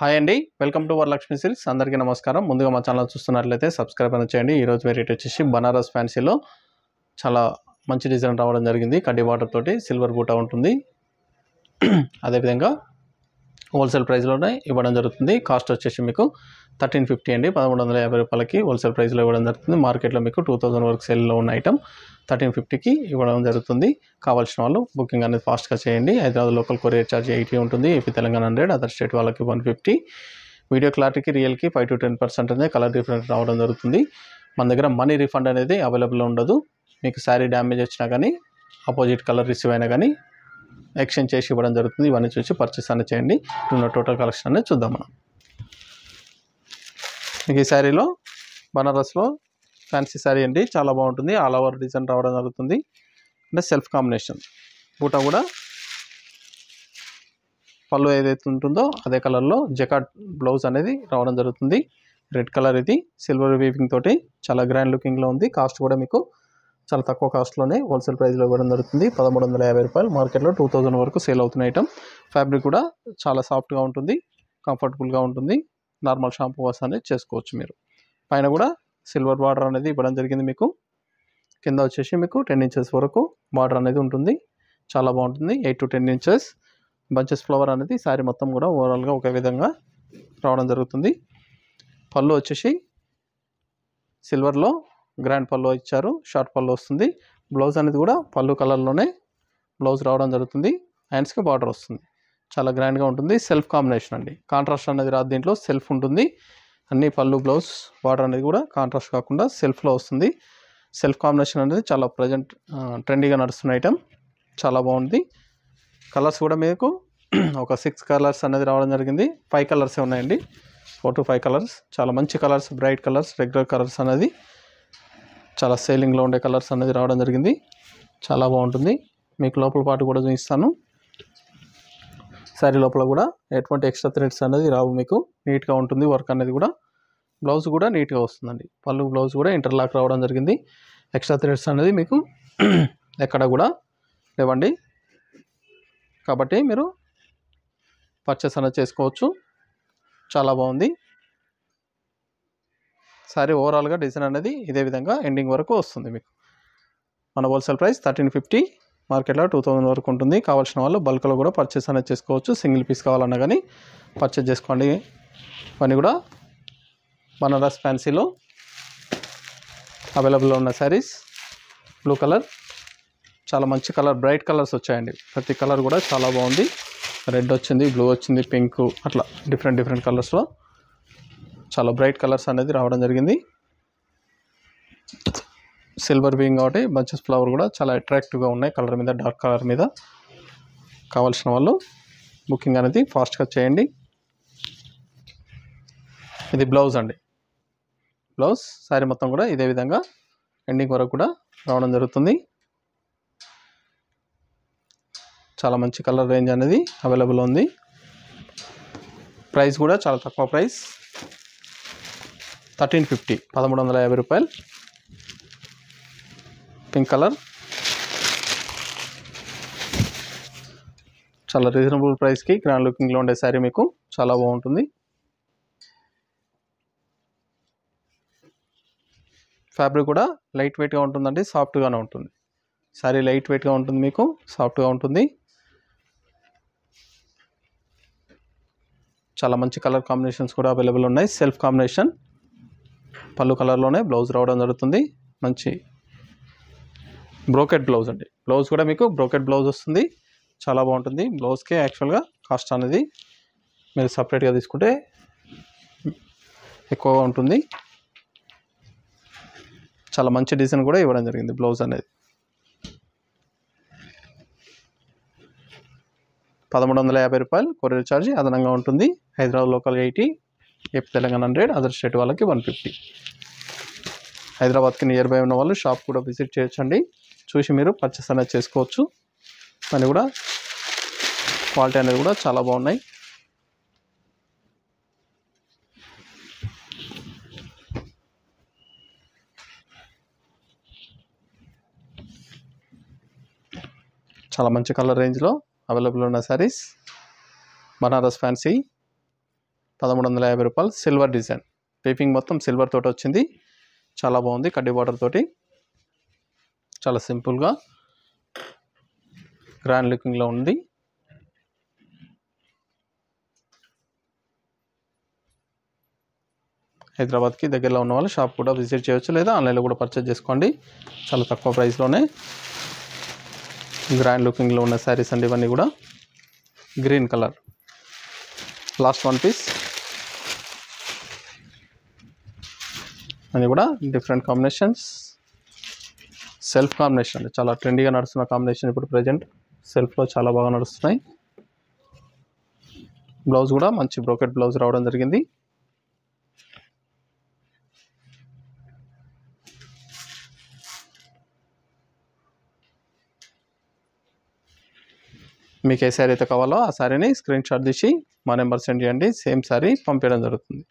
hi అండి welcome to Varalakshmi silks అందరికీ నమస్కారం ముందుగా మా ఛానల్ చూస్తున్నట్లయితే సబ్స్క్రైబ్ అని చేయండి ఈరోజు వెరైటీ వచ్చేసి బనారస్ ఫ్యాన్సీలో చాలా మంచి డిజైన్ రావడం జరిగింది కడ్డీ బార్డర్ తోటి సిల్వర్ బూటా ఉంటుంది అదేవిధంగా హోల్సేల్ ప్రైస్లోనే ఇవ్వడం జరుగుతుంది కాస్ట్ వచ్చేసి మీకు థర్టీన్ ఫిఫ్టీ అండి పదమూడు వందల యాభై రూపాయలకి హోల్సేల్ ప్రైస్లో ఇవ్వడం జరుగుతుంది మార్కెట్లో మీకు టూ థౌసండ్ వరకు సేల్లో ఉన్న ఐటమ్ థర్టీన్ ఫిఫ్టీకి ఇవ్వడం జరుగుతుంది కావాల్సిన వాళ్ళు బుకింగ్ అనేది ఫాస్ట్గా చేయండి Hyderabad local courier charge eighty ఉంటుంది AP Telangana hundred other state వాళ్ళకి వన్ ఫిఫ్టీ వీడియో క్లారిటీకి రియల్కి ఫైవ్ టు టెన్ పర్సెంట్ అనేది కలర్ డిఫరెంట్ రావడం జరుగుతుంది మన దగ్గర మనీ రిఫండ్ అనేది అవైలబుల్ ఉండదు మీకు శారీ డ్యామేజ్ వచ్చినా కానీ ఆపోజిట్ కలర్ రిసీవ్ అయినా కానీ ఎక్స్చేంజ్ చేసి ఇవ్వడం జరుగుతుంది ఇవన్నీ చూసి పర్చేస్ అనేది చేయండి ఉన్న టోటల్ కలెక్షన్ అనేది చూద్దాం మనం మీకు ఈ శారీలో బనారస్లో ఫ్యాన్సీ శారీ అండి చాలా బాగుంటుంది ఆల్ ఓవర్ డిజైన్ రావడం జరుగుతుంది అంటే సెల్ఫ్ కాంబినేషన్ బూటా కూడా పళ్ళు ఏదైతే ఉంటుందో అదే కలర్లో జకాట్ బ్లౌజ్ అనేది రావడం జరుగుతుంది రెడ్ కలర్ ఇది సిల్వర్ వీవింగ్ తోటి చాలా గ్రాండ్ లుకింగ్లో ఉంది కాస్ట్ కూడా మీకు చాలా తక్కువ కాస్ట్లోనే హోల్సేల్ ప్రైస్లో ఇవ్వడం జరుగుతుంది పదమూడు వందల యాభై రూపాయలు మార్కెట్లో టూ థౌజండ్ వరకు సేల్ అవుతున్న ఐటమ్ ఫ్యాబ్రిక్ కూడా చాలా సాఫ్ట్గా ఉంటుంది కంఫర్టబుల్గా ఉంటుంది నార్మల్ షాంపూ వాష్ అనేది చేసుకోవచ్చు మీరు పైన కూడా సిల్వర్ బార్డర్ అనేది ఇవ్వడం జరిగింది మీకు కింద వచ్చేసి మీకు టెన్ ఇంచెస్ వరకు బార్డర్ అనేది ఉంటుంది చాలా బాగుంటుంది eight to ten inches bunches flower అనేది శారీ మొత్తం కూడా ఓవరాల్గా ఒకే విధంగా రావడం జరుగుతుంది పళ్ళు వచ్చేసి సిల్వర్లో గ్రాండ్ పళ్ళు ఇచ్చారు షార్ట్ పళ్ళు వస్తుంది బ్లౌజ్ అనేది కూడా పళ్ళు కలర్లోనే బ్లౌజ్ రావడం జరుగుతుంది హ్యాండ్స్కి బార్డర్ వస్తుంది చాలా గ్రాండ్గా ఉంటుంది సెల్ఫ్ కాంబినేషన్ అండి కాంట్రాస్ట్ అనేది రాదు దీంట్లో సెల్ఫ్ ఉంటుంది అన్ని పళ్ళు బ్లౌజ్ బార్డర్ అనేది కూడా కాంట్రాస్ట్ కాకుండా సెల్ఫ్లో వస్తుంది సెల్ఫ్ కాంబినేషన్ అనేది చాలా ప్రజెంట్ ట్రెండీగా నడుస్తున్న ఐటమ్ చాలా బాగుంది కలర్స్ కూడా మీకు ఒక సిక్స్ కలర్స్ అనేది రావడం జరిగింది ఫైవ్ కలర్సే ఉన్నాయండి ఫోర్ టు ఫైవ్ కలర్స్ చాలా మంచి colours bright colours regular colours అనేది చాలా సేలింగ్లో ఉండే కలర్స్ అనేది రావడం జరిగింది చాలా బాగుంటుంది మీకు లోపల పాటు కూడా చూపిస్తాను శారీ లోపల కూడా ఎటువంటి ఎక్స్ట్రా థ్రెడ్స్ అనేది రావు మీకు నీట్గా ఉంటుంది వర్క్ అనేది కూడా బ్లౌజ్ కూడా నీట్గా వస్తుందండి పళ్ళు బ్లౌజ్ కూడా ఇంటర్లాక్ రావడం జరిగింది ఎక్స్ట్రా థ్రెడ్స్ అనేది మీకు ఎక్కడ కూడా లేవండి కాబట్టి మీరు పర్చేస్ అనేది చేసుకోవచ్చు చాలా బాగుంది సారీ ఓవరాల్గా డిజైన్ అనేది ఇదే విధంగా ఎండింగ్ వరకు వస్తుంది మీకు మన హోల్సేల్ ప్రైస్ థర్టీన్ ఫిఫ్టీ మార్కెట్లో టూ థౌజండ్ వరకు ఉంటుంది కావాల్సిన వాళ్ళు బల్క్లో కూడా పర్చేస్ అనేది చేసుకోవచ్చు సింగిల్ పీస్ కావాలన్నా కానీ పర్చేస్ చేసుకోండి ఇవన్నీ కూడా బనారస్ ఫ్యాన్సీలో అవైలబుల్లో ఉన్న శారీస్ బ్లూ కలర్ చాలా మంచి కలర్ బ్రైట్ కలర్స్ వచ్చాయండి ప్రతి కలర్ కూడా చాలా బాగుంది రెడ్ వచ్చింది బ్లూ వచ్చింది పింక్ అట్లా డిఫరెంట్ డిఫరెంట్ కలర్స్లో చాలా బ్రైట్ కలర్స్ అనేది రావడం జరిగింది సిల్వర్ బీయింగ్ కాబట్టి బంచెస్ ఫ్లవర్ కూడా చాలా అట్రాక్టివ్గా ఉన్నాయి కలర్ మీద డార్క్ కలర్ మీద కావాల్సిన వాళ్ళు బుకింగ్ అనేది ఫాస్ట్గా చేయండి ఇది బ్లౌజ్ అండి బ్లౌజ్ శారీ మొత్తం కూడా ఇదే విధంగా ఎండింగ్ వరకు కూడా రావడం జరుగుతుంది చాలా మంచి కలర్ రేంజ్ అనేది అవైలబుల్ ఉంది ప్రైస్ కూడా చాలా తక్కువ ప్రైస్ థర్టీన్ ఫిఫ్టీ పదమూడు వందల యాభై రూపాయలు పింక్ కలర్ చాలా రీజనబుల్ ప్రైస్కి గ్రాండ్ లుకింగ్లో ఉండే శారీ మీకు చాలా బాగుంటుంది ఫ్యాబ్రిక్ కూడా లైట్ వెయిట్గా ఉంటుందండి సాఫ్ట్గానే ఉంటుంది శారీ లైట్ వెయిట్గా ఉంటుంది మీకు సాఫ్ట్గా ఉంటుంది చాలా మంచి కలర్ కాంబినేషన్స్ కూడా అవైలబుల్ ఉన్నాయి సెల్ఫ్ కాంబినేషన్ పళ్ళు కలర్లోనే బ్లౌజ్ రావడం జరుగుతుంది మంచి బ్రోకెట్ బ్లౌజ్ అండి బ్లౌజ్ కూడా మీకు బ్రోకెట్ బ్లౌజ్ వస్తుంది చాలా బాగుంటుంది బ్లౌజ్కే యాక్చువల్గా కాస్ట్ అనేది మీరు సపరేట్గా తీసుకుంటే ఎక్కువగా ఉంటుంది చాలా మంచి డిజైన్ కూడా ఇవ్వడం జరిగింది బ్లౌజ్ అనేది పదమూడు వందల యాభై రూపాయలు కొరియర్ ఛార్జ్ అదనంగా ఉంటుంది Hyderabad local eighty AP Telangana hundred other state వాళ్ళకి వన్ ఫిఫ్టీ హైదరాబాద్కి నియర్ బై ఉన్న వాళ్ళు షాప్ కూడా విజిట్ చేయొచ్చండి చూసి మీరు పర్చేస్ అనేది చేసుకోవచ్చు అని కూడా క్వాలిటీ అనేది కూడా చాలా బాగున్నాయి చాలా మంచి కలర్ రేంజ్లో అవైలబుల్ ఉన్న శారీస్ బనారస్ ఫ్యాన్సీ పదమూడు వందల యాభై రూపాయలు సిల్వర్ డిజైన్ పీపింగ్ మొత్తం సిల్వర్ తోటి వచ్చింది చాలా బాగుంది కడ్డీ బార్డర్ తోటి చాలా సింపుల్గా గ్రాండ్ లుకింగ్లో ఉంది హైదరాబాద్కి దగ్గరలో ఉన్న వాళ్ళు షాప్ కూడా విజిట్ చేయొచ్చు లేదా ఆన్లైన్లో కూడా పర్చేజ్ చేసుకోండి చాలా తక్కువ ప్రైస్లోనే గ్రాండ్ లుకింగ్లో ఉన్న శారీస్ అండి ఇవన్నీ కూడా green colour last one piece అని కూడా డిఫరెంట్ కాంబినేషన్స్ సెల్ఫ్ కాంబినేషన్ అండి చాలా ట్రెండీగా నడుస్తున్న కాంబినేషన్ ఇప్పుడు ప్రజెంట్ సెల్ఫ్లో చాలా బాగా నడుస్తున్నాయి బ్లౌజ్ కూడా మంచి బ్రోకెట్ బ్లౌజ్ రావడం జరిగింది మీకు ఏ శారీ అయితే కావాలో ఆ శారీని స్క్రీన్ షాట్ తీసి మా నెంబర్ సెండ్ చేయండి సేమ్ శారీ పంపించడం జరుగుతుంది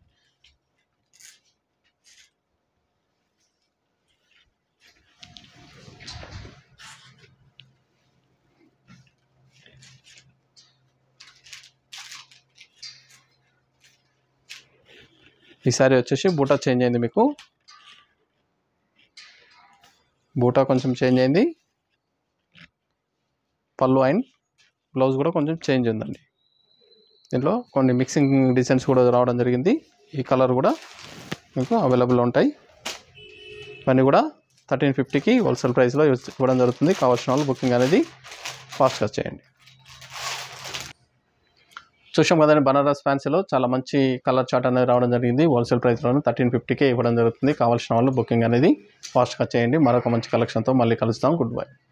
ఈ శారీ వచ్చేసి బూటా చేంజ్ అయింది మీకు బూటా కొంచెం చేంజ్ అయింది పళ్ళు అండ్ బ్లౌజ్ కూడా కొంచెం చేంజ్ ఉందండి దీంట్లో కొన్ని మిక్సింగ్ డిజైన్స్ కూడా రావడం జరిగింది ఈ కలర్ కూడా మీకు అవైలబుల్ ఉంటాయి ఇవన్నీ కూడా థర్టీన్ ఫిఫ్టీకి హోల్సేల్ ప్రైస్లో ఇవ్వడం జరుగుతుంది కావాల్సిన వాళ్ళు బుకింగ్ అనేది ఫాస్ట్గా చేయండి చూసాం కదండి బనారస్ ఫ్యాన్సీలో చాలా మంచి కలర్ చార్ట్ అనేది రావడం జరిగింది హోల్సేల్ ప్రైస్లోనే థర్టీన్ ఫిఫ్టీకే ఇవ్వడం జరుగుతుంది కావాల్సిన వాళ్ళు బుకింగ్ అనేది ఫాస్ట్గా చేయండి మరొక మంచి కలెక్షన్తో మళ్ళీ కలుస్తాం గుడ్ బై